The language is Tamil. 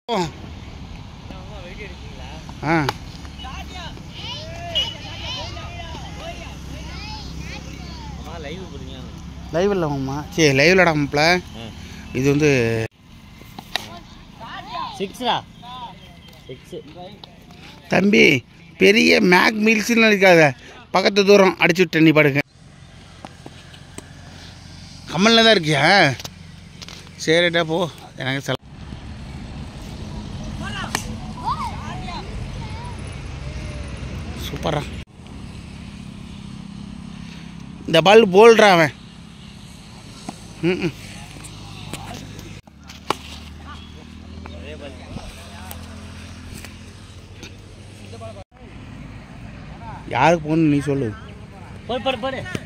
ஓ. ஆ லைவ் போடுங்க லைவ் இல்லைம்மா சரி லைவ் இல்லடாமப்பில் இது வந்து சிக்ஸ்ரா சிக்ஸ் தம்பி பெரிய மேக் மீல்ஸ்னு இருக்காத பக்கத்து தூரம் அடிச்சு விட்ட நீ பாடுங்க கம்மலில் தான் இருக்கியா சரிடா போ எனக்கு செல சூப்பரா இந்த பால் போல்றா அவன் ம் ம். யாருக்கு போகணும் நீ சொல்லு போடு போடு போடு